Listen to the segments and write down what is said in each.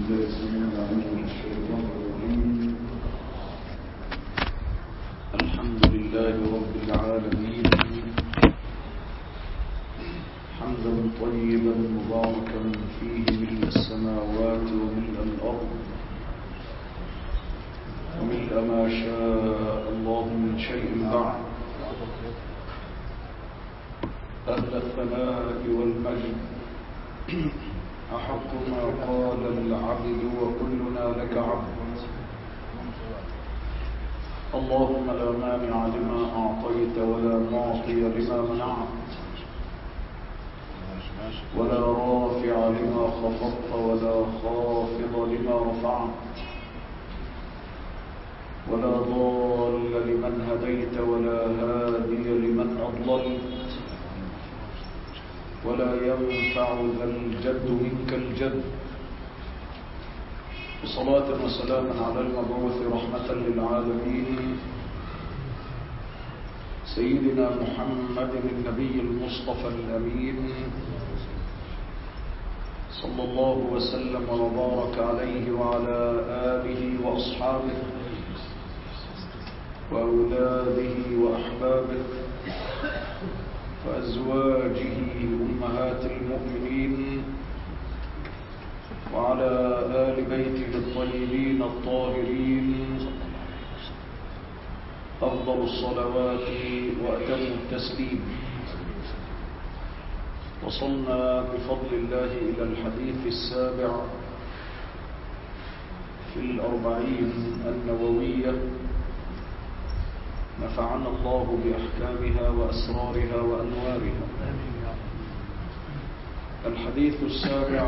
بالله السميع العليم من الشيطان الرجيم الحمد لله رب العالمين حمدا طيبا مباركا فيه ملء السماوات وملء الأرض وملء ما شاء الله من شيء بعد أهل الثناء والمجد أحق ما قال العبد وكلنا لك عبد اللهم لا مانع لما أعطيت ولا معطي لما منعت ولا رافع لما خفضت ولا خافض لما رفعت ولا ضال لمن هديت ولا هادي لمن أضللت ولا ينفع ذا الجد منك الجد وصلاة وسلاما على المبعوث رحمة للعالمين سيدنا محمد النبي المصطفى الأمين صلى الله وسلم وبارك عليه وعلى آله وأصحابه وأولاده وأحبابه وأزواجه أمهات المؤمنين وعلى آل بيته الطيبين الطاهرين أفضل الصلوات وأتم التسليم وصلنا بفضل الله إلى الحديث السابع في الأربعين النووية نفعنا الله بأحكامها وأسرارها وأنوارها الحديث السابع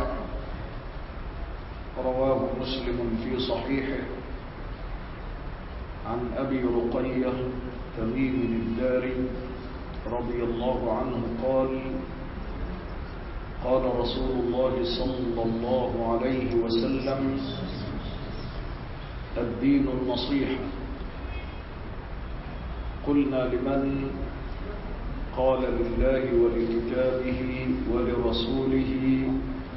رواه مسلم في صحيحه عن أبي رقية تميم الداري رضي الله عنه قال قال رسول الله صلى الله عليه وسلم الدين النصيحة قلنا لمن قال لله ولكتابه ولرسوله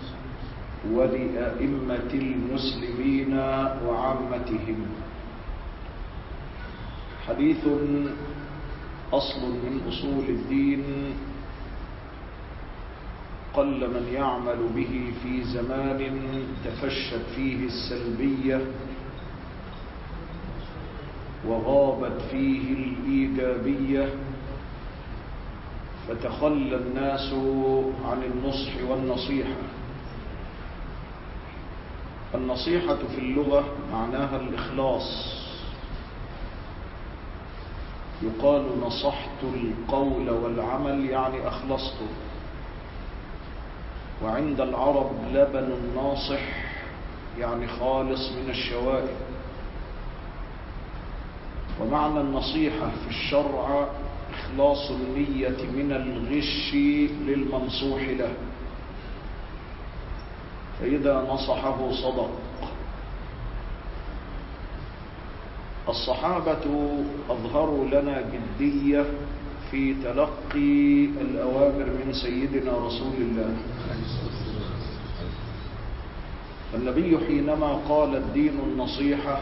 ولأئمة المسلمين وعامتهم حديث أصل من أصول الدين قل من يعمل به في زمان تفشت فيه السلبية وغابت فيه الإيجابية فتخلى الناس عن النصح والنصيحة النصيحة في اللغة معناها الإخلاص يقال نصحت القول والعمل يعني أخلصته وعند العرب لبن الناصح يعني خالص من الشوائب ومعنى النصيحة في الشرع إخلاص النية من الغش للمنصوح له فإذا نصحه صدق الصحابة أظهروا لنا جدية في تلقي الأوامر من سيدنا رسول الله النبي حينما قال الدين النصيحة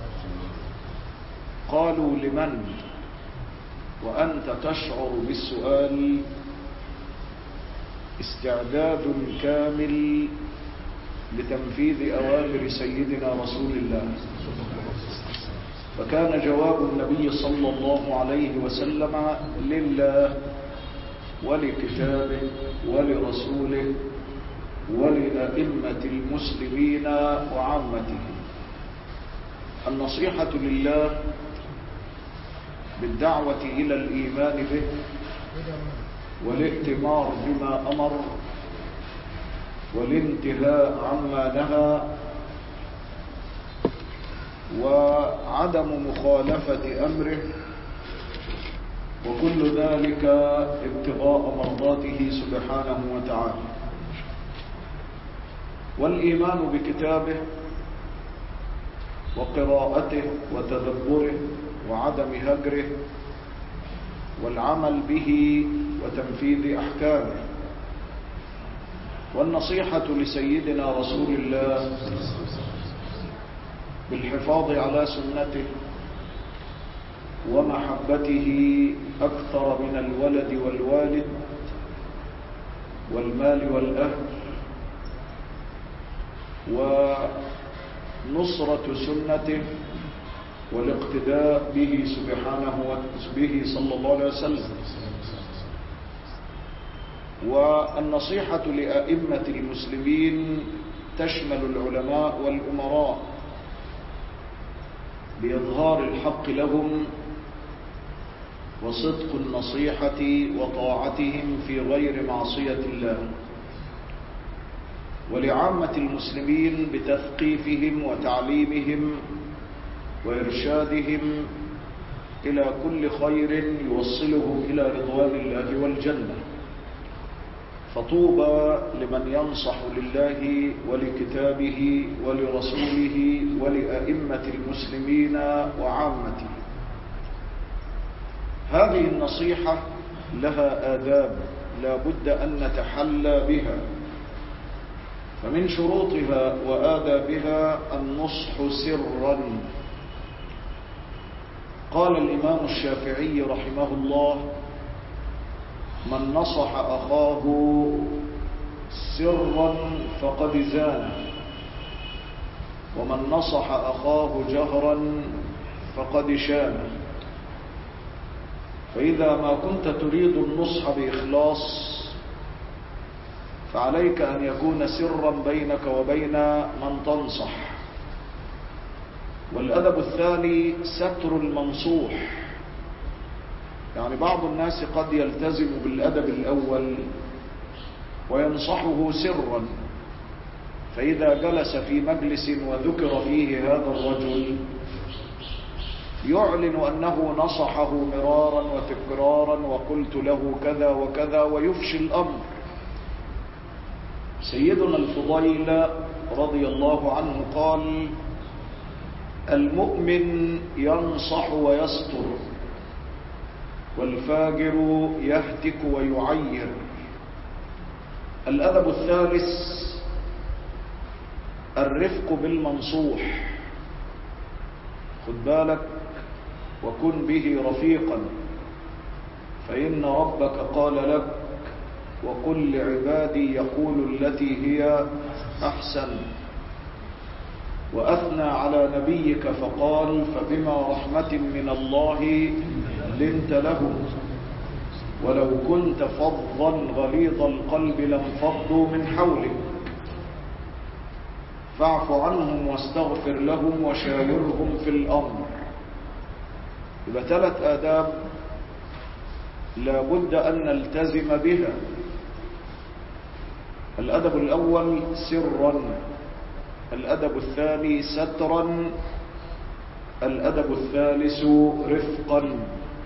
قالوا لمن وأنت تشعر بالسؤال استعداد كامل لتنفيذ أوامر سيدنا رسول الله فكان جواب النبي صلى الله عليه وسلم لله ولكتابه ولرسوله ولأئمة المسلمين وعامتهم النصيحة لله بالدعوة إلى الإيمان به والائتمار بما أمر والانتهاء عما نهى وعدم مخالفة أمره وكل ذلك ابتغاء مرضاته سبحانه وتعالى والإيمان بكتابه وقراءته وتدبره وعدم هجره والعمل به وتنفيذ أحكامه والنصيحة لسيدنا رسول الله بالحفاظ على سنته ومحبته أكثر من الولد والوالد والمال والأهل ونصرة سنته والاقتداء به سبحانه به صلى الله عليه وسلم والنصيحة لأئمة المسلمين تشمل العلماء والأمراء بإظهار الحق لهم وصدق النصيحة وطاعتهم في غير معصية الله ولعامة المسلمين بتثقيفهم وتعليمهم وإرشادهم إلى كل خير يوصله إلى رضوان الله والجنة فطوبى لمن ينصح لله ولكتابه ولرسوله ولأئمة المسلمين وعامته هذه النصيحة لها آداب لا بد أن نتحلى بها فمن شروطها وآدابها النصح سرا قال الإمام الشافعي رحمه الله من نصح أخاه سرا فقد زان ومن نصح أخاه جهرا فقد شان فإذا ما كنت تريد النصح بإخلاص فعليك أن يكون سرا بينك وبين من تنصح والأدب الثاني ستر المنصوح يعني بعض الناس قد يلتزم بالأدب الأول وينصحه سرا فإذا جلس في مجلس وذكر فيه هذا الرجل يعلن أنه نصحه مرارا وتكرارا وقلت له كذا وكذا ويفشي الأمر سيدنا الفضيل رضي الله عنه قال المؤمن ينصح ويستر والفاجر يهتك ويعير الأدب الثالث الرفق بالمنصوح خد بالك وكن به رفيقا فإن ربك قال لك وقل لعبادي يقول التي هي أحسن وأثنى على نبيك فقال فبما رحمة من الله لنت له ولو كنت فظا غليظ القلب لانفضوا من حولك فاعف عنهم واستغفر لهم وشاورهم في الأمر يبقى ثلاث آداب لا بد أن نلتزم بها الأدب الأول سرا الأدب الثاني سترا الأدب الثالث رفقا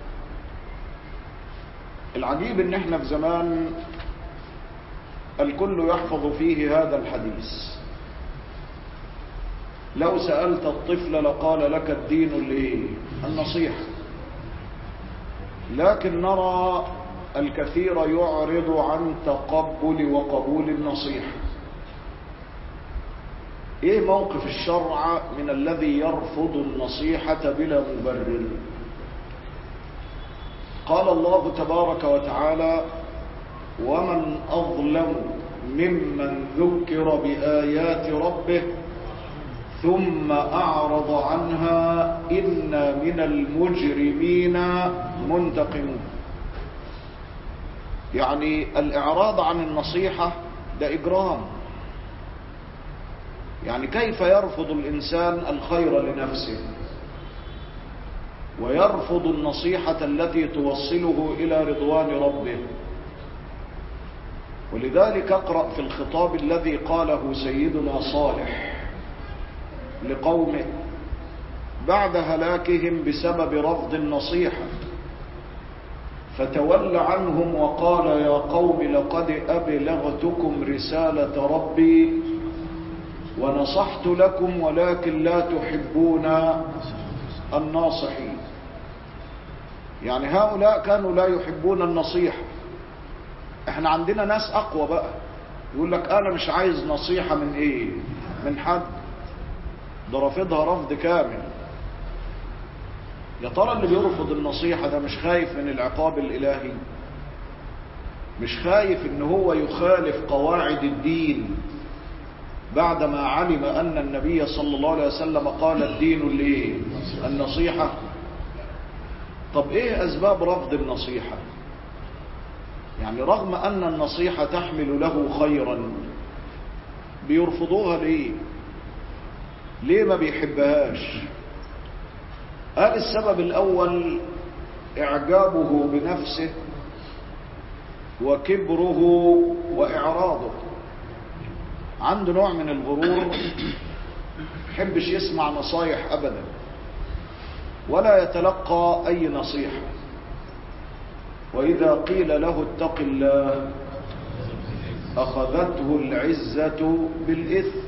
العجيب ان احنا في زمان الكل يحفظ فيه هذا الحديث لو سألت الطفل لقال لك الدين الايه النصيحة لكن نرى الكثير يعرض عن تقبل وقبول النصيحة ايه موقف الشرع من الذي يرفض النصيحة بلا مبرر قال الله تبارك وتعالى ومن أظلم ممن ذكر بآيات ربه ثم أعرض عنها إنا من المجرمين منتقمون يعني الإعراض عن النصيحة ده إجرام يعني كيف يرفض الإنسان الخير لنفسه ويرفض النصيحة التي توصله إلى رضوان ربه ولذلك اقرأ في الخطاب الذي قاله سيدنا صالح لقومه بعد هلاكهم بسبب رفض النصيحة فتول عنهم وقال يا قوم لقد أبلغتكم رسالة ربي ونصحت لكم ولكن لا تحبون الناصحين يعني هؤلاء كانوا لا يحبون النصيحة احنا عندنا ناس اقوى بقى يقول لك انا مش عايز نصيحة من ايه من حد ده رافضها رفض كامل يا ترى اللي بيرفض النصيحة ده مش خايف من العقاب الالهي مش خايف ان هو يخالف قواعد الدين بعدما علم ان النبي صلى الله عليه وسلم قال الدين الايه النصيحة طب ايه اسباب رفض النصيحة يعني رغم ان النصيحة تحمل له خيرا بيرفضوها ليه ليه ما بيحبهاش قال السبب الاول اعجابه بنفسه وكبره واعراضه عنده نوع من الغرور يحبش يسمع نصايح ابدا ولا يتلقى اي نصيحه واذا قيل له اتق الله اخذته العزه بالاثم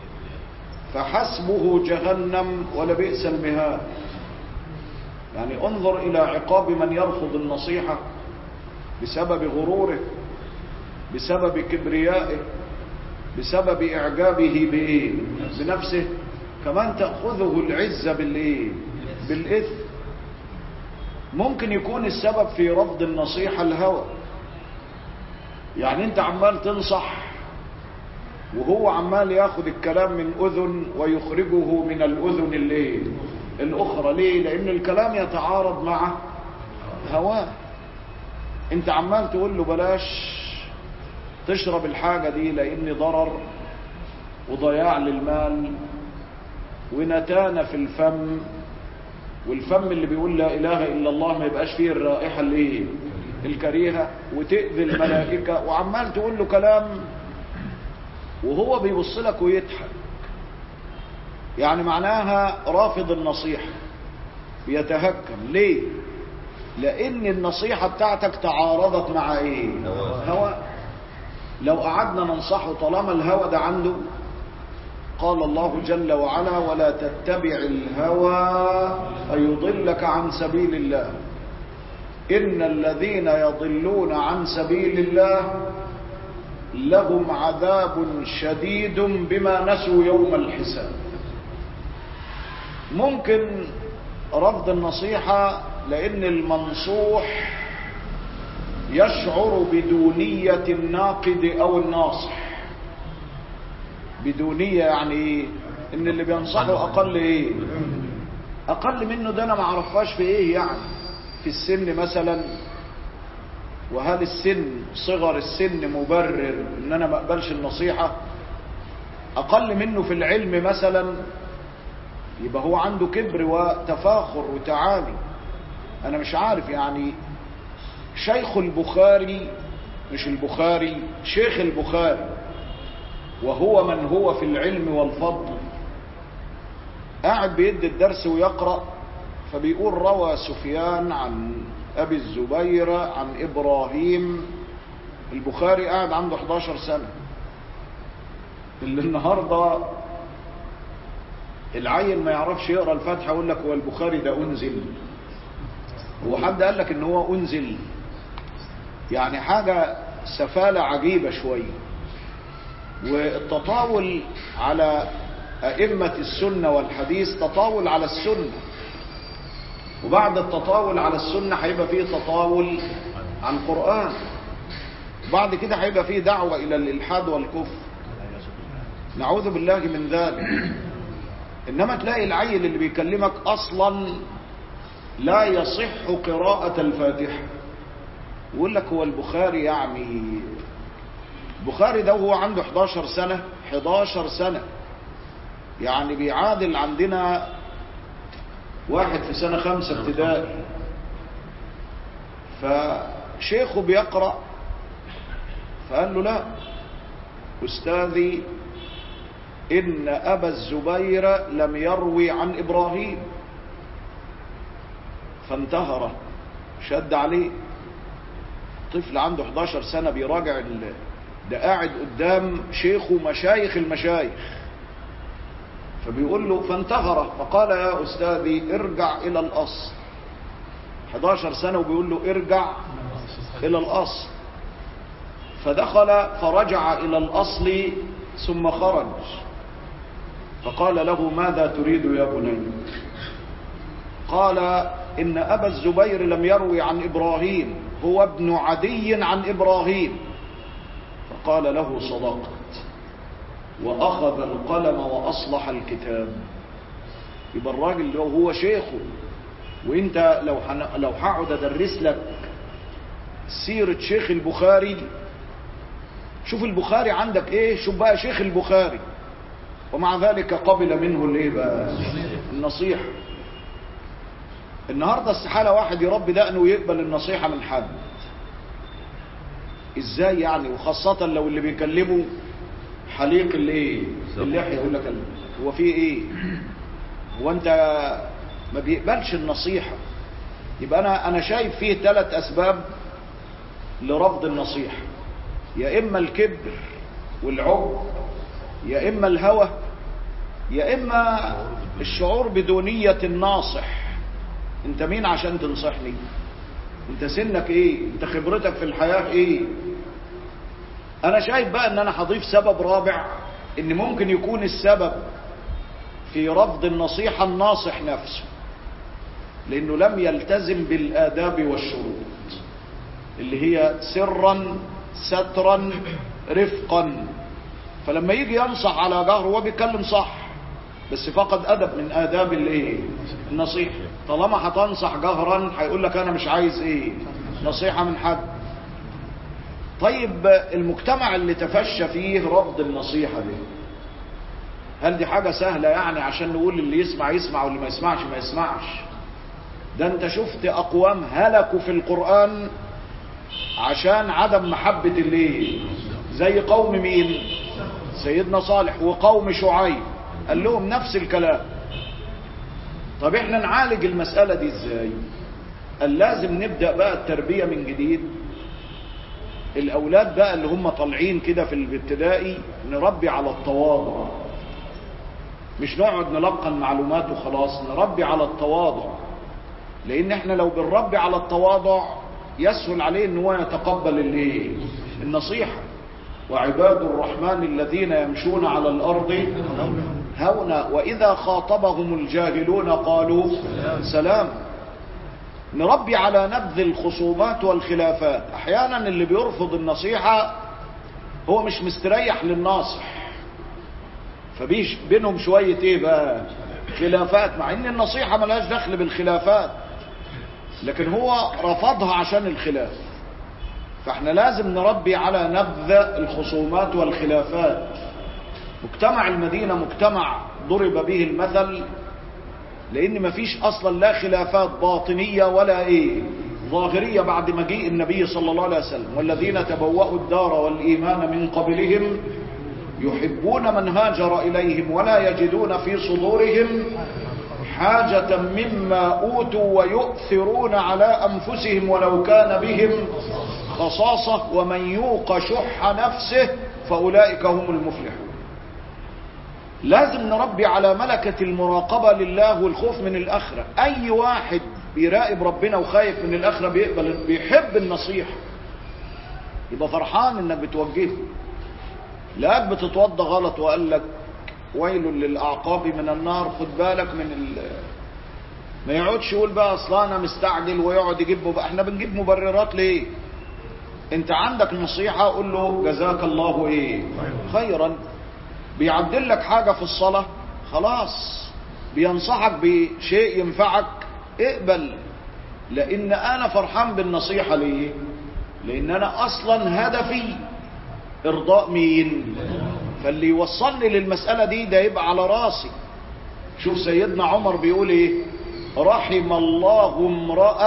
فحسبه جهنم ولبئس المهاد يعني انظر الى عقاب من يرفض النصيحه بسبب غروره بسبب كبريائه بسبب اعجابه بايه بنفسه كمان تاخذه العزه بالايه بالاثم ممكن يكون السبب في رفض النصيحه الهوى يعني انت عمال تنصح وهو عمال ياخد الكلام من اذن ويخرجه من الاذن الايه الاخرى ليه لان الكلام يتعارض مع هواه انت عمال تقول له بلاش تشرب الحاجة دي لان ضرر وضياع للمال ونتانة في الفم والفم اللي بيقول لا اله الا الله ما يبقاش فيه الرائحة اللي الكريهة وتأذي الملائكة وعمال تقول له كلام وهو بيبص لك ويضحك يعني معناها رافض النصيحة بيتهكم ليه لان النصيحة بتاعتك تعارضت مع ايه هوى لو قعدنا ننصحه طالما الهوى ده عنده قال الله جل وعلا ولا تتبع الهوى فيضلك عن سبيل الله إن الذين يضلون عن سبيل الله لهم عذاب شديد بما نسوا يوم الحساب ممكن رفض النصيحة لأن المنصوح يشعر بدونية الناقد أو الناصح بدونية يعني ايه ان اللي بينصحه اقل ايه اقل منه ده انا ما اعرفهاش في ايه يعني في السن مثلا وهل السن صغر السن مبرر ان انا ما اقبلش النصيحة اقل منه في العلم مثلا يبقى هو عنده كبر وتفاخر وتعالي انا مش عارف يعني شيخ البخاري مش البخاري شيخ البخاري وهو من هو في العلم والفضل قاعد بيدي الدرس ويقرأ فبيقول روى سفيان عن أبي الزبير عن إبراهيم البخاري قاعد عنده 11 سنة اللي النهاردة العيل ما يعرفش يقرأ الفاتحة يقول لك هو البخاري ده أنزل هو حد قال لك ان هو أنزل يعني حاجة سفالة عجيبة شوية والتطاول على أئمة السنة والحديث تطاول على السنة وبعد التطاول على السنة هيبقى فيه تطاول عن القرآن بعد كده هيبقى فيه دعوة إلى الإلحاد والكفر نعوذ بالله من ذلك إنما تلاقي العيل اللي بيكلمك أصلا لا يصح قراءة الفاتحة يقول لك هو البخاري يعني البخاري ده وهو عنده 11 سنة 11 سنة يعني بيعادل عندنا واحد في سنة خمسة ابتدائي فشيخه بيقرأ فقال له لا أستاذي إن أبا الزبير لم يروي عن إبراهيم فانتهر شد عليه طفل عنده 11 سنة بيراجع ده قاعد قدام شيخه مشايخ المشايخ فبيقول له فانتهر فقال يا أستاذي ارجع إلى الأصل 11 سنة وبيقول له ارجع إلى الأصل فدخل فرجع إلى الأصل ثم خرج فقال له ماذا تريد يا بني قال إن أبا الزبير لم يروي عن إبراهيم هو ابن عدي عن إبراهيم فقال له صدقت وأخذ القلم وأصلح الكتاب يبقى الراجل لو هو شيخه وانت لو حن... لو هقعد ادرس لك سيرة شيخ البخاري شوف البخاري عندك ايه شوف بقى شيخ البخاري ومع ذلك قبل منه الايه بقى النصيحة النهاردة استحالة واحد يربي دقنه ويقبل النصيحة من حد ازاي يعني وخاصة لو اللي بيكلمه حليق الايه اللحية يقول لك هو في ايه هو انت ما بيقبلش النصيحة يبقى انا انا شايف فيه ثلاث اسباب لرفض النصيحة يا اما الكبر والعجب يا اما الهوى يا اما الشعور بدونية الناصح انت مين عشان تنصحني انت سنك ايه انت خبرتك في الحياة ايه انا شايف بقى ان انا هضيف سبب رابع ان ممكن يكون السبب في رفض النصيحة الناصح نفسه لانه لم يلتزم بالاداب والشروط اللي هي سرا سترا رفقا فلما يجي ينصح على جهر هو بيتكلم صح بس فقد ادب من اداب الايه النصيحه طالما هتنصح جهرا هيقول لك انا مش عايز ايه نصيحه من حد طيب المجتمع اللي تفشى فيه رفض النصيحه دي هل دي حاجه سهله يعني عشان نقول اللي يسمع يسمع واللي ما يسمعش ما يسمعش ده انت شفت اقوام هلكوا في القران عشان عدم محبه الايه زي قوم مين سيدنا صالح وقوم شعيب قال لهم نفس الكلام طب احنا نعالج المسألة دي ازاي قال لازم نبدأ بقى التربية من جديد الاولاد بقى اللي هم طالعين كده في الابتدائي نربي على التواضع مش نقعد نلقن معلومات وخلاص نربي على التواضع لان احنا لو بنربي على التواضع يسهل عليه ان هو يتقبل الايه النصيحه وعباد الرحمن الذين يمشون على الأرض هونا وإذا خاطبهم الجاهلون قالوا سلام نربي على نبذ الخصومات والخلافات أحيانا اللي بيرفض النصيحة هو مش مستريح للناصح فبيش بينهم شوية ايه بقى خلافات مع ان النصيحة ملهاش دخل بالخلافات لكن هو رفضها عشان الخلاف فاحنا لازم نربي على نبذ الخصومات والخلافات مجتمع المدينة مجتمع ضرب به المثل لان مفيش اصلا لا خلافات باطنية ولا ايه ظاهرية بعد مجيء النبي صلى الله عليه وسلم والذين تبوأوا الدار والإيمان من قبلهم يحبون من هاجر إليهم ولا يجدون في صدورهم حاجة مما أوتوا ويؤثرون على أنفسهم ولو كان بهم خصاصة ومن يوق شح نفسه فأولئك هم المفلحون لازم نربي على ملكة المراقبة لله والخوف من الآخرة أي واحد بيراقب ربنا وخايف من الآخرة بيقبل بيحب النصيحة يبقى فرحان انك بتوجهه لا بتتوضى غلط وقال لك ويل للأعقاب من النار خد بالك من ال... ما يقعدش يقول بقى اصلا انا مستعجل ويقعد يجيب بقى احنا بنجيب مبررات ليه انت عندك نصيحة قول له جزاك الله ايه خيرا بيعدل لك حاجة في الصلاة خلاص بينصحك بشيء ينفعك اقبل لان انا فرحان بالنصيحة ليه لان انا اصلا هدفي ارضاء مين فاللي يوصلني للمسألة دي ده يبقى على راسي شوف سيدنا عمر بيقول ايه رحم الله امرأ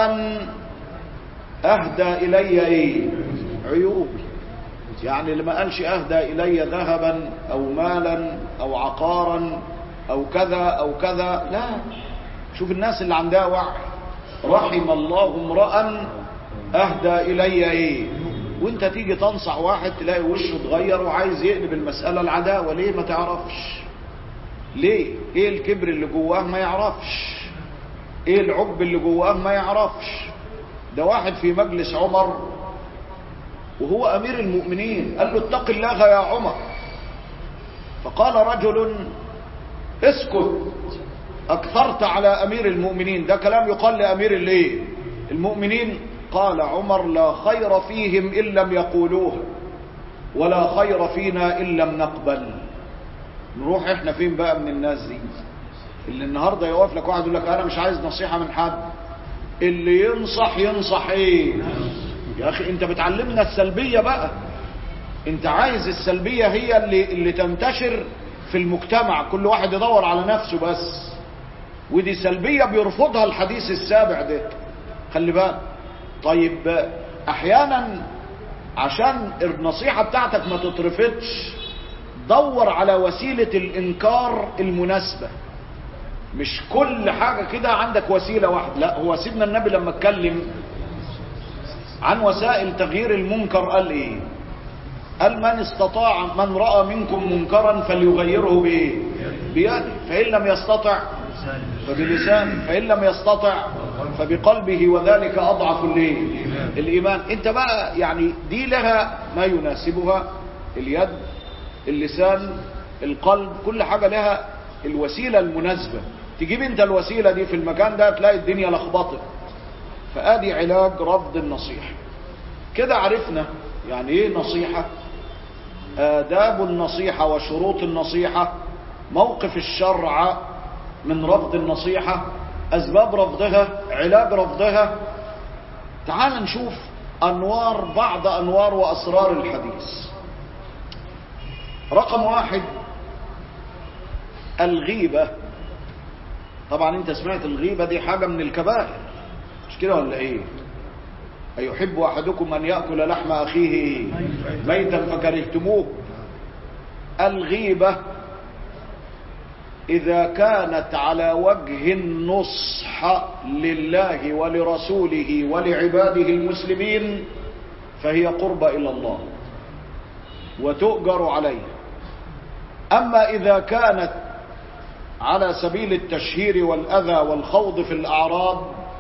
اهدى الي ايه عيوبي يعني لما قالش اهدى الي ذهبا او مالا او عقارا او كذا او كذا لا شوف الناس اللي عندها وعي رحم الله امرأ اهدى الي ايه وانت تيجي تنصح واحد تلاقي وشه اتغير وعايز يقلب المسألة العداوة ليه ما تعرفش ليه ايه الكبر اللي جواه ما يعرفش ايه العجب اللي جواه ما يعرفش ده واحد في مجلس عمر وهو أمير المؤمنين قال له اتق الله يا عمر فقال رجل اسكت أكثرت على أمير المؤمنين ده كلام يقال لأمير الايه المؤمنين قال عمر لا خير فيهم إن لم يقولوها ولا خير فينا إن لم نقبل نروح احنا فين بقى من الناس دي اللي النهاردة يوقف لك واحد يقول لك انا مش عايز نصيحة من حد اللي ينصح ينصح ايه يا اخي انت بتعلمنا السلبية بقى انت عايز السلبية هي اللي, اللي تنتشر في المجتمع كل واحد يدور على نفسه بس ودي سلبية بيرفضها الحديث السابع ده خلي بالك طيب احيانا عشان النصيحة بتاعتك ما تترفضش دور على وسيلة الانكار المناسبة مش كل حاجة كده عندك وسيلة واحدة لا هو سيدنا النبي لما اتكلم عن وسائل تغيير المنكر قال ايه قال من استطاع من رأى منكم منكرا فليغيره بايه بيده فإن لم يستطع فبلسانه فإن لم يستطع فبقلبه وذلك أضعف الايه الإيمان انت بقى يعني دي لها ما يناسبها اليد اللسان القلب كل حاجة لها الوسيلة المناسبة تجيب انت الوسيلة دي في المكان ده تلاقي الدنيا لخبطت فادي علاج رفض النصيحة كده عرفنا يعني ايه نصيحة آداب النصيحة وشروط النصيحة موقف الشرع من رفض النصيحة أسباب رفضها علاج رفضها تعال نشوف أنوار بعض أنوار وأسرار الحديث رقم واحد الغيبة طبعا انت سمعت الغيبة دي حاجة من الكبائر مش كده ولا ايه أيحب أحدكم أن يأكل لحم أخيه ميتا فكرهتموه الغيبة إذا كانت على وجه النصح لله ولرسوله ولعباده المسلمين فهي قربة إلى الله وتؤجر عليها أما إذا كانت على سبيل التشهير والأذى والخوض في الأعراض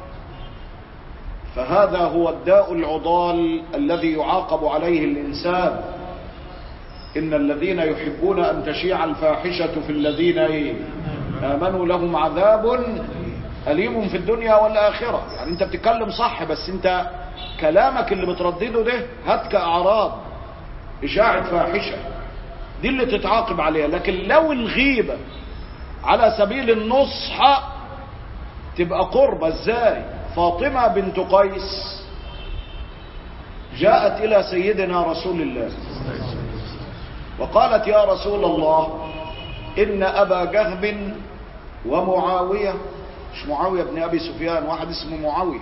فهذا هو الداء العضال الذي يعاقب عليه الإنسان إن الذين يحبون أن تشيع الفاحشة في الذين إيه؟ آمنوا لهم عذاب أليم في الدنيا والآخرة يعني أنت بتتكلم صح بس أنت كلامك اللي بتردده ده هتك أعراض إشاعة فاحشة دي اللي تتعاقب عليها لكن لو الغيبة على سبيل النصح تبقى قربة ازاي فاطمة بنت قيس جاءت إلى سيدنا رسول الله وقالت يا رسول الله إن أبا جهب ومعاوية مش معاوية بن أبي سفيان واحد اسمه معاوية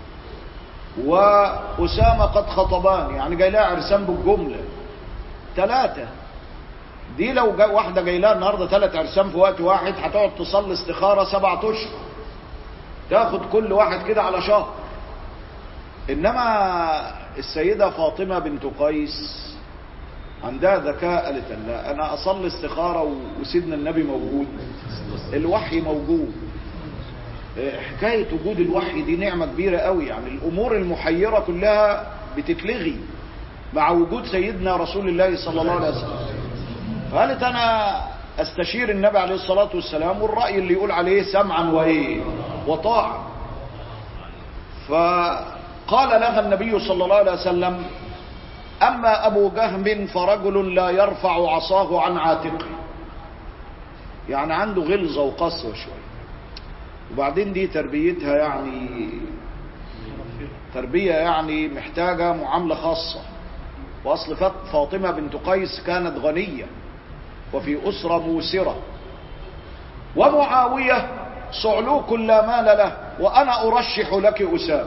وأسامة قد خطبان يعني جاي لها عرسان بالجملة ثلاثة دي لو جا واحدة جاي لها النهاردة ثلاث عرسان في وقت واحد هتقعد تصلي استخارة سبعة أشهر تاخد كل واحد كده على شهر إنما السيدة فاطمة بنت قيس عندها ذكاء قالت لا أنا أصلي استخارة وسيدنا النبي موجود الوحي موجود حكاية وجود الوحي دي نعمة كبيرة قوي يعني الأمور المحيرة كلها بتتلغي مع وجود سيدنا رسول الله صلى الله عليه وسلم فقالت أنا أستشير النبي عليه الصلاة والسلام والرأي اللي يقول عليه سمعا وإيه وطاعة فقال لها النبي صلى الله عليه وسلم أما أبو جهم فرجل لا يرفع عصاه عن عاتقه يعني عنده غلظة وقسوة شوية وبعدين دي تربيتها يعني تربية يعني محتاجة معاملة خاصة وأصل فاطمة بنت قيس كانت غنية وفي أسرة موسرة ومعاوية صعلوك لا مال له وأنا أرشح لك أسامة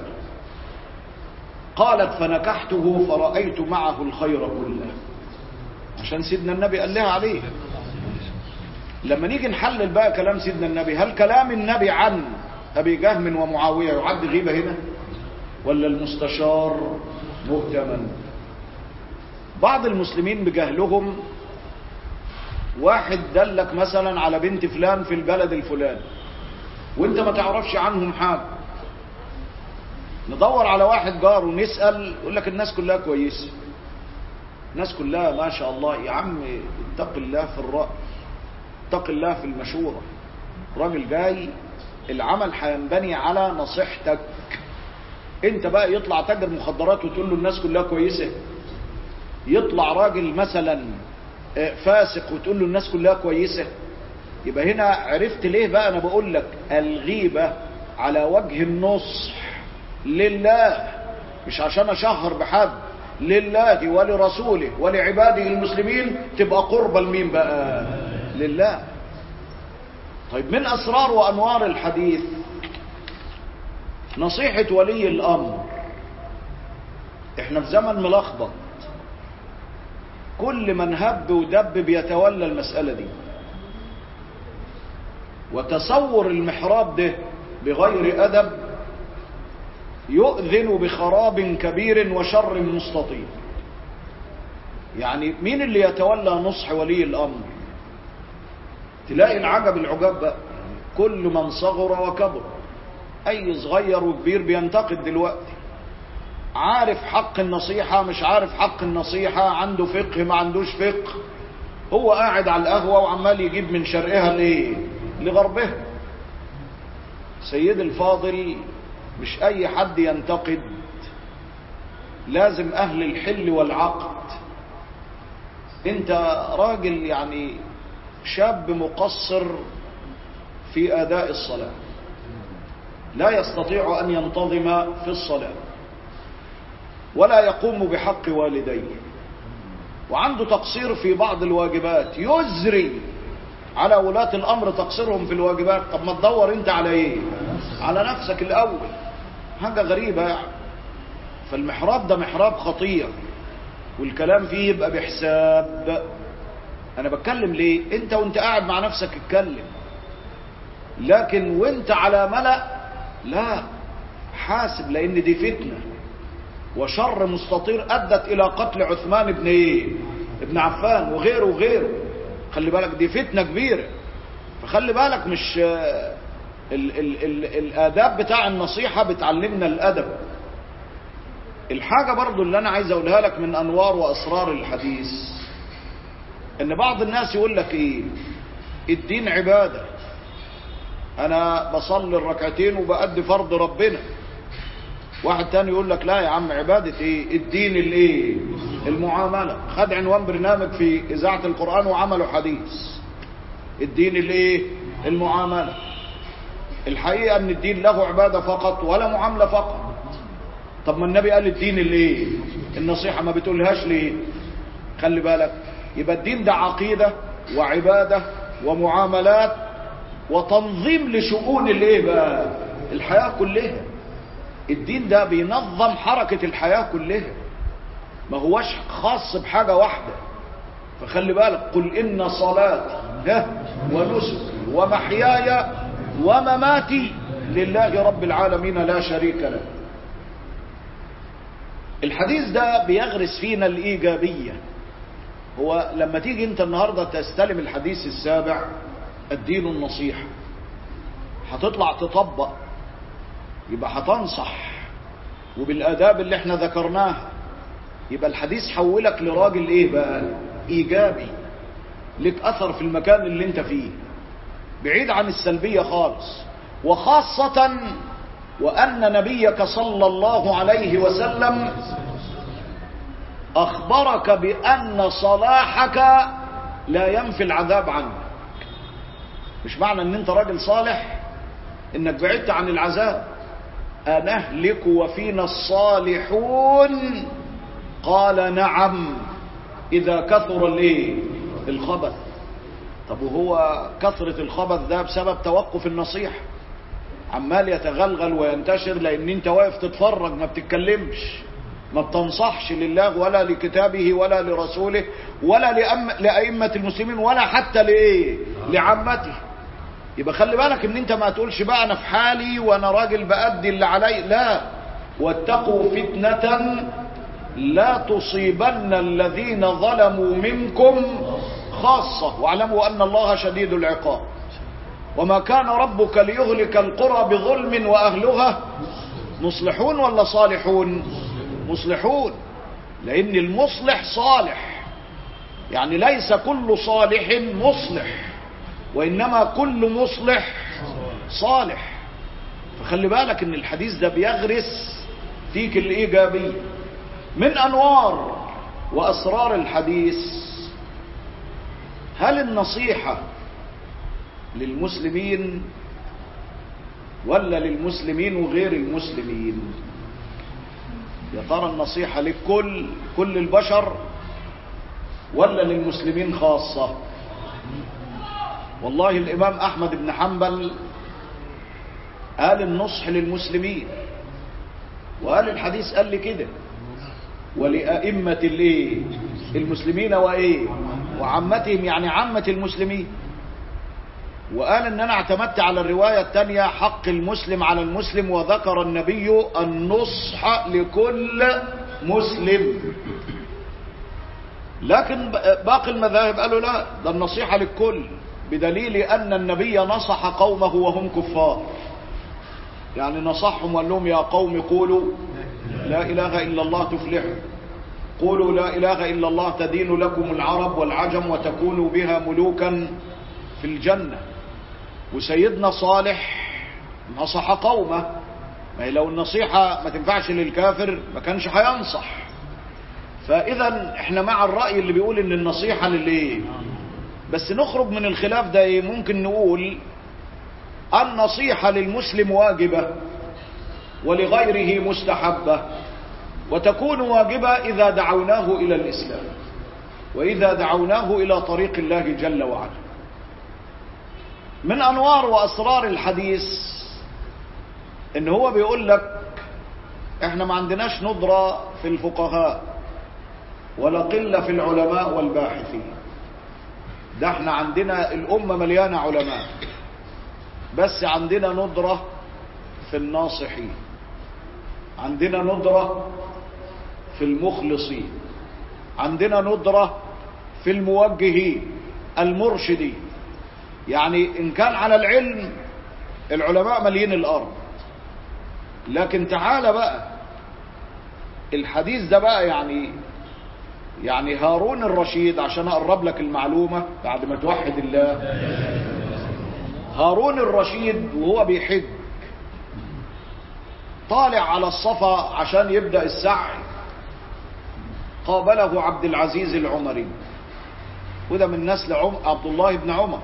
قالت فنكحته فرأيت معه الخير كله عشان سيدنا النبي قال لها عليه لما نيجي نحلل بقى كلام سيدنا النبي هل كلام النبي عن أبي جهم ومعاوية يعد غيبة هنا ولا المستشار مؤتمن بعض المسلمين بجهلهم واحد دلك مثلا على بنت فلان في البلد الفلاني وانت ما تعرفش عنهم حاجة ندور على واحد جار ونسأل يقول لك الناس كلها كويسة الناس كلها ما شاء الله يا عم اتق الله في الرأي اتق الله في المشورة راجل جاي العمل هينبني على نصيحتك انت بقى يطلع تاجر مخدرات وتقول له الناس كلها كويسة يطلع راجل مثلا فاسق وتقول له الناس كلها كويسة يبقى هنا عرفت ليه بقى انا بقول لك الغيبة على وجه النصح لله مش عشان اشهر بحد لله ولرسوله ولعباده المسلمين تبقى قرب المين بقى لله طيب من اسرار وانوار الحديث نصيحة ولي الامر احنا في زمن ملخبط كل من هب ودب بيتولى المسألة دي وتصور المحراب ده بغير أدب يؤذن بخراب كبير وشر مستطيل يعني مين اللي يتولى نصح ولي الأمر تلاقي العجب العجاب بقى كل من صغر وكبر أي صغير وكبير بينتقد دلوقتي عارف حق النصيحة مش عارف حق النصيحة عنده فقه ما عندوش فقه هو قاعد على القهوة وعمال يجيب من شرقها لايه لغربها سيد الفاضل مش اي حد ينتقد لازم اهل الحل والعقد انت راجل يعني شاب مقصر في اداء الصلاة لا يستطيع ان ينتظم في الصلاة ولا يقوم بحق والديه وعنده تقصير في بعض الواجبات يزري على ولاة الأمر تقصيرهم في الواجبات طب ما تدور انت على ايه على نفسك الأول حاجة غريبة يعني فالمحراب ده محراب خطير والكلام فيه يبقى بحساب انا بتكلم ليه انت وانت قاعد مع نفسك اتكلم لكن وانت على ملأ لا حاسب لان دي فتنه وشر مستطير أدت إلى قتل عثمان بن إيه؟ ابن عفان وغيره وغيره خلي بالك دي فتنة كبيرة فخلي بالك مش ال ال ال الآداب بتاع النصيحة بتعلمنا الأدب الحاجة برضو اللي أنا عايز أقولها لك من أنوار وأسرار الحديث إن بعض الناس يقول لك إيه الدين عبادة أنا بصلي الركعتين وبأدي فرض ربنا واحد تاني يقول لك لا يا عم عبادة ايه الدين الايه المعاملة خد عنوان برنامج في اذاعة القرآن وعملوا حديث الدين الايه المعاملة الحقيقة ان الدين له عبادة فقط ولا معاملة فقط طب ما النبي قال الدين الايه النصيحة ما بتقولهاش ليه خلي بالك يبقى الدين ده عقيدة وعبادة ومعاملات وتنظيم لشؤون الايه بقى الحياة كلها الدين ده بينظم حركة الحياة كلها ما هوش خاص بحاجة واحدة فخلي بالك قل إن صلاتي ونسكي ومحياي ومماتي لله رب العالمين لا شريك له الحديث ده بيغرس فينا الإيجابية هو لما تيجي انت النهاردة تستلم الحديث السابع الدين النصيحة هتطلع تطبق يبقى هتنصح وبالآداب اللي احنا ذكرناها يبقى الحديث حولك لراجل ايه بقى ايجابي لك اثر في المكان اللي انت فيه بعيد عن السلبية خالص وخاصة وان نبيك صلى الله عليه وسلم اخبرك بان صلاحك لا ينفي العذاب عنك مش معنى ان انت راجل صالح انك بعدت عن العذاب أنهلك وفينا الصالحون قال نعم إذا كثر الايه الخبث طب وهو كثرة الخبث ده بسبب توقف النصيحة عمال يتغلغل وينتشر لان انت واقف تتفرج ما بتتكلمش ما بتنصحش لله ولا لكتابه ولا لرسوله ولا لأم لأئمة المسلمين ولا حتى لإيه لعامته يبقى خلي بالك ان انت ما تقولش بقى انا في حالي وانا راجل بأدي اللي علي لا واتقوا فتنة لا تصيبن الذين ظلموا منكم خاصة واعلموا ان الله شديد العقاب وما كان ربك ليهلك القرى بظلم واهلها مصلحون ولا صالحون مصلحون لان المصلح صالح يعني ليس كل صالح مصلح وإنما كل مصلح صالح فخلي بالك ان الحديث ده بيغرس فيك الإيجابية من أنوار وأسرار الحديث هل النصيحة للمسلمين ولا للمسلمين وغير المسلمين يا ترى النصيحة لكل كل البشر ولا للمسلمين خاصة والله الإمام أحمد بن حنبل قال النصح للمسلمين وقال الحديث قال لي كده ولأئمة الايه المسلمين وايه وعامتهم يعني عامة المسلمين وقال ان انا اعتمدت على الرواية التانية حق المسلم على المسلم وذكر النبي النصح لكل مسلم لكن باقي المذاهب قالوا لا ده النصيحة للكل بدليل ان النبي نصح قومه وهم كفار يعني نصحهم وقال لهم يا قوم قولوا لا اله الا الله تفلحوا قولوا لا اله الا الله تدين لكم العرب والعجم وتكونوا بها ملوكا في الجنة وسيدنا صالح نصح قومه ما هي لو النصيحة ما تنفعش للكافر ما كانش هينصح فاذا احنا مع الرأي اللي بيقول ان النصيحة للايه بس نخرج من الخلاف ده ايه ممكن نقول النصيحة للمسلم واجبة ولغيره مستحبة وتكون واجبة إذا دعوناه إلى الإسلام وإذا دعوناه إلى طريق الله جل وعلا من أنوار وأسرار الحديث إن هو بيقول لك إحنا ما عندناش ندرة في الفقهاء ولا قلة في العلماء والباحثين ده احنا عندنا الأمة مليانة علماء بس عندنا ندرة في الناصحين عندنا ندرة في المخلصين عندنا ندرة في الموجهين المرشدين يعني إن كان على العلم العلماء مليين الأرض لكن تعالى بقى الحديث ده بقى يعني يعني هارون الرشيد عشان أقرب لك المعلومة بعد ما توحد الله هارون الرشيد وهو بيحج طالع على الصفا عشان يبدأ السعي قابله عبد العزيز العمري وده من نسل عم عبد الله بن عمر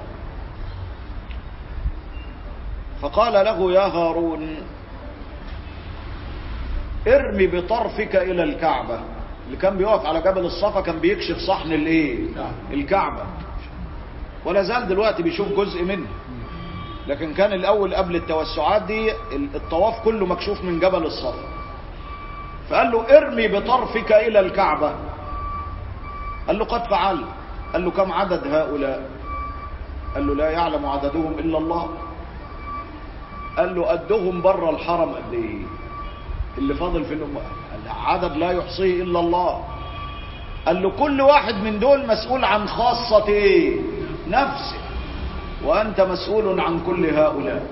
فقال له يا هارون ارمي بطرفك الى الكعبة اللي كان بيقف على جبل الصفا كان بيكشف صحن الايه الكعبة ولا زال دلوقتي بيشوف جزء منه لكن كان الاول قبل التوسعات دي الطواف كله مكشوف من جبل الصفا فقال له ارمي بطرفك الى الكعبة قال له قد فعل قال له كم عدد هؤلاء قال له لا يعلم عددهم الا الله قال له قدهم بره الحرم قد ايه اللي فاضل في الامه عدد لا يحصيه الا الله قال له كل واحد من دول مسؤول عن خاصة ايه نفسه وانت مسؤول عن كل هؤلاء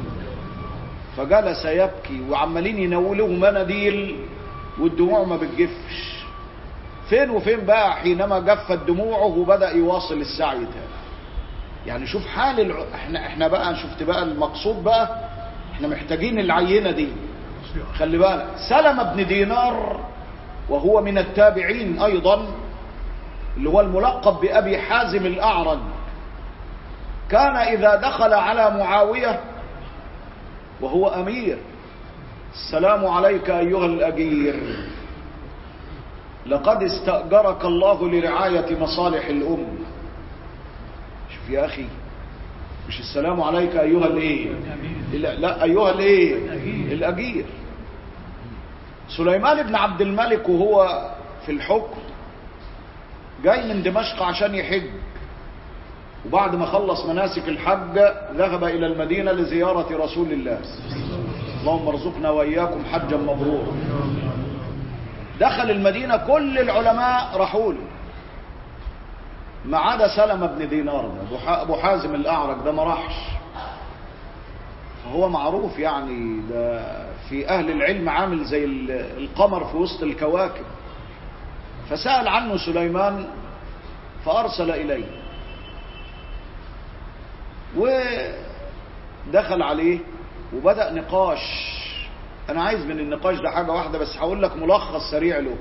فجلس يبكي وعمالين ينولوه مناديل والدموع ما بتجفش فين وفين بقى حينما جفت دموعه وبدأ يواصل السعي تاني يعني شوف حال الع... احنا احنا بقى شفت بقى المقصود بقى احنا محتاجين العينة دي خلي بالك سلم بن دينار وهو من التابعين ايضا اللي هو الملقب بأبي حازم الأعرج كان إذا دخل على معاوية وهو أمير السلام عليك أيها الأجير لقد استأجرك الله لرعاية مصالح الأمة شوف يا أخي مش السلام عليك أيها الإيه لا, لا أيها الإيه الأجير سليمان بن عبد الملك وهو في الحكم جاي من دمشق عشان يحج وبعد ما خلص مناسك الحج ذهب إلى المدينة لزيارة رسول الله اللهم ارزقنا وإياكم حجا مبرورا دخل المدينة كل العلماء راحوا له ما عدا سلمة بن دينار ده أبو حازم الأعرج ده ما راحش فهو معروف يعني ده في أهل العلم عامل زي القمر في وسط الكواكب فسأل عنه سليمان فأرسل إليه ودخل عليه وبدأ نقاش أنا عايز من النقاش ده حاجة واحدة بس هقول لك ملخص سريع له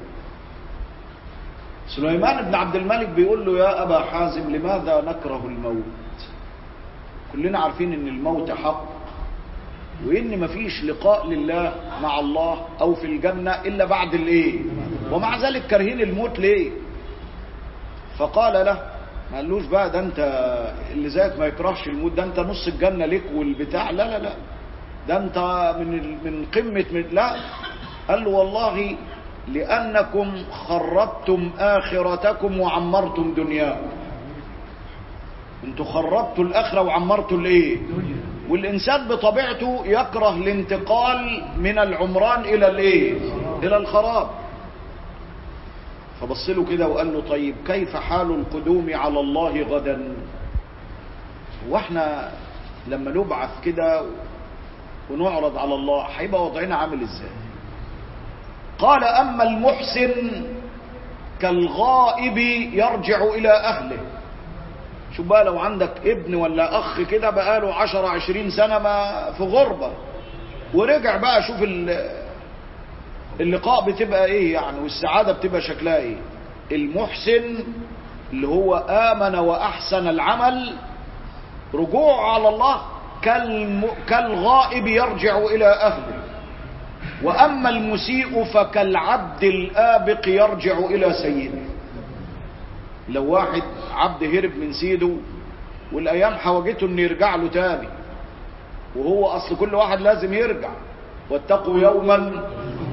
سليمان بن عبد الملك بيقول له يا أبا حازم لماذا نكره الموت كلنا عارفين ان الموت حق وان مفيش لقاء لله مع الله او في الجنة الا بعد الايه ومع ذلك كارهين الموت ليه فقال له ما قالوش بقى ده انت اللي زيك ما يكرهش الموت ده انت نص الجنة ليك والبتاع لا لا لا ده انت من من قمة من لا قال له والله لأنكم خربتم آخرتكم وعمرتم دنياكم انتوا خربتوا الآخرة وعمرتوا الايه والإنسان بطبيعته يكره الانتقال من العمران إلى الايه إلى الخراب فبص له كده وقال له طيب كيف حال القدوم على الله غدا واحنا لما نبعث كده ونعرض على الله هيبقى وضعنا عامل ازاي قال اما المحسن كالغائب يرجع الى اهله شوف بقى لو عندك ابن ولا اخ كده بقاله عشر عشرين سنة ما في غربة ورجع بقى شوف اللقاء بتبقى ايه يعني والسعادة بتبقى شكلها ايه المحسن اللي هو امن واحسن العمل رجوع على الله كالم... كالغائب يرجع الى اهله واما المسيء فكالعبد الابق يرجع الى سيده لو واحد عبد هرب من سيده والايام حوجته انه يرجع له تاني وهو اصل كل واحد لازم يرجع واتقوا يوما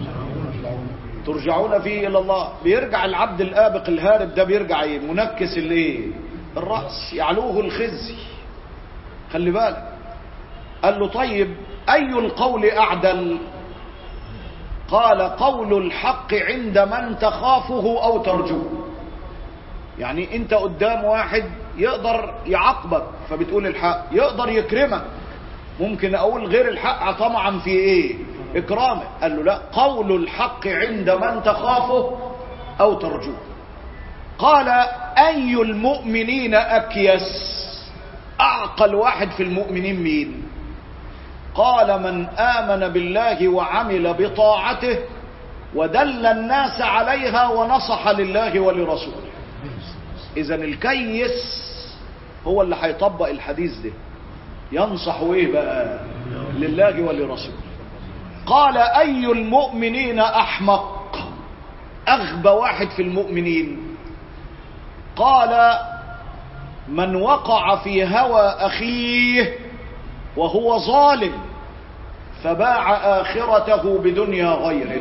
ترجعون فيه الى الله بيرجع العبد الابق الهارب ده بيرجع ايه منكس الايه الراس يعلوه الخزي خلي بالك قال له طيب اي القول اعدل قال قول الحق عند من تخافه او ترجوه يعني انت قدام واحد يقدر يعاقبك فبتقول الحق يقدر يكرمك ممكن اقول غير الحق طمعا في ايه اكرامه قال له لا قول الحق عند من تخافه او ترجوه قال اي المؤمنين اكيس اعقل واحد في المؤمنين مين قال من امن بالله وعمل بطاعته ودل الناس عليها ونصح لله ولرسوله اذا الكيس هو اللي هيطبق الحديث ده ينصح ايه بقى لله ولرسوله قال اي المؤمنين احمق اغبى واحد في المؤمنين قال من وقع في هوى اخيه وهو ظالم فباع اخرته بدنيا غيره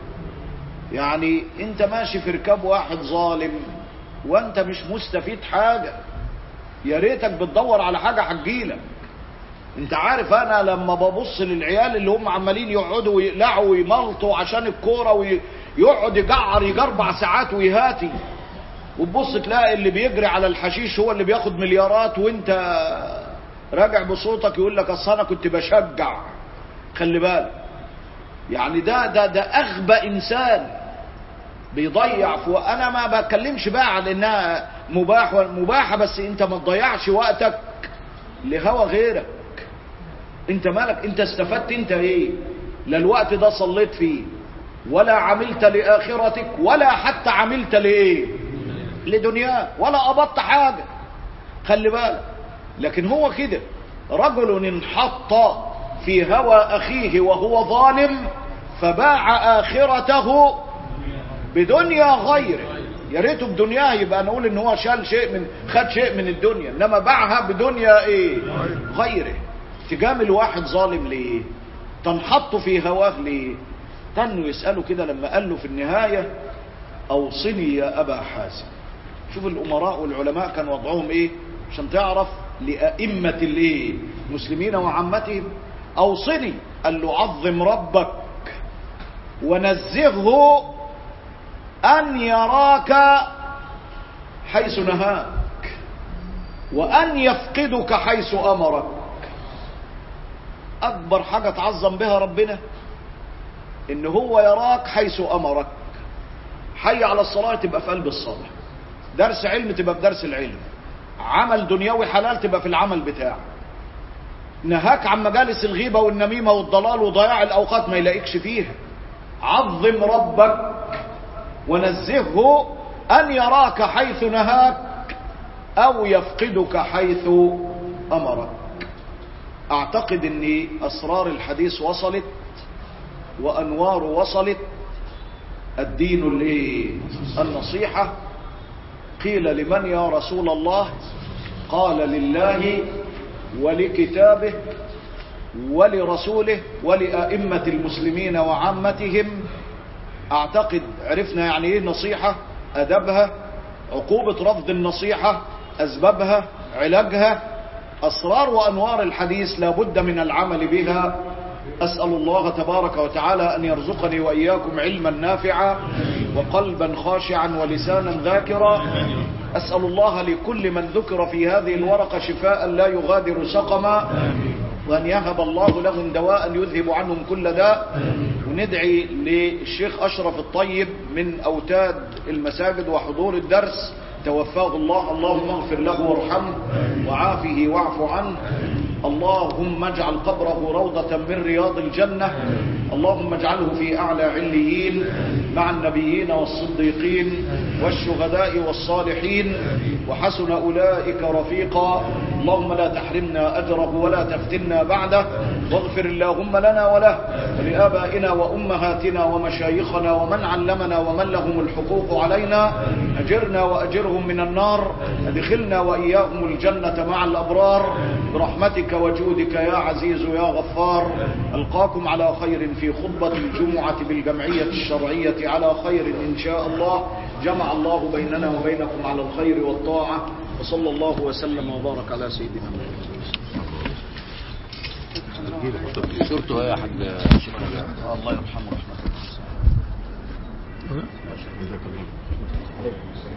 يعني انت ماشي في ركاب واحد ظالم وانت مش مستفيد حاجة يا ريتك بتدور على حاجة هتجيلك انت عارف انا لما ببص للعيال اللي هم عمالين يقعدوا ويقلعوا ويملطوا عشان الكورة ويقعد يجعر يجي اربع ساعات ويهاتي وتبص تلاقي اللي بيجري على الحشيش هو اللي بياخد مليارات وانت راجع بصوتك يقول لك اصل انا كنت بشجع خلي بالك يعني ده ده ده اغبى انسان بيضيع في انا ما بتكلمش بقى على انها مباح مباحه بس انت ما تضيعش وقتك لهوى غيرك انت مالك انت استفدت انت ايه لا الوقت ده صليت فيه ولا عملت لاخرتك ولا حتى عملت لايه لدنياك ولا قبضت حاجه خلي بالك لكن هو كده رجل انحط في هوى اخيه وهو ظالم فباع اخرته بدنيا غيره يا ريته بدنياه يبقى نقول ان هو شال شيء من خد شيء من الدنيا انما باعها بدنيا ايه غيره تجامل واحد ظالم ليه تنحط في هواه ليه تنوا يسأله كده لما قال له في النهاية اوصني يا ابا حازم شوف الامراء والعلماء كان وضعهم ايه عشان تعرف لأئمة الايه المسلمين وعامتهم اوصني قال له عظم ربك ونزهه أن يراك حيث نهاك وأن يفقدك حيث أمرك أكبر حاجة تعظم بها ربنا إن هو يراك حيث أمرك حي على الصلاة تبقى في قلب الصلاة درس علم تبقى في درس العلم عمل دنيوي حلال تبقى في العمل بتاعك نهاك عن مجالس الغيبة والنميمة والضلال وضياع الأوقات ما يلاقيكش فيها عظم ربك ونزهه أن يراك حيث نهاك أو يفقدك حيث أمرك أعتقد أن أسرار الحديث وصلت وأنوار وصلت الدين الايه النصيحة قيل لمن يا رسول الله قال لله ولكتابه ولرسوله ولأئمة المسلمين وعامتهم أعتقد عرفنا يعني إيه نصيحة أدبها عقوبة رفض النصيحة أسبابها علاجها أسرار وأنوار الحديث لابد من العمل بها أسأل الله تبارك وتعالى أن يرزقني وإياكم علما نافعا وقلبا خاشعا ولسانا ذاكرا أسأل الله لكل من ذكر في هذه الورقة شفاء لا يغادر سقما وأن يهب الله لهم دواء يذهب عنهم كل داء وندعي للشيخ أشرف الطيب من أوتاد المساجد وحضور الدرس توفاه الله اللهم اغفر له وارحمه وعافه واعف عنه اللهم اجعل قبره روضة من رياض الجنة اللهم اجعله في أعلى عليين مع النبيين والصديقين والشهداء والصالحين وحسن أولئك رفيقا اللهم لا تحرمنا أجره ولا تفتنا بعده واغفر اللهم لنا وله ولآبائنا وأمهاتنا ومشايخنا ومن علمنا ومن لهم الحقوق علينا أجرنا وأجرهم من النار أدخلنا وإياهم الجنة مع الأبرار برحمتك وجودك يا عزيز يا غفار ألقاكم على خير في خطبة الجمعة بالجمعية الشرعية على خير إن شاء الله جمع الله بيننا وبينكم على الخير والطاعة وصلى الله وسلم وبارك على سيدنا محمد صورته يا حاج شيخ رجاء الله يرحمه رحمة الله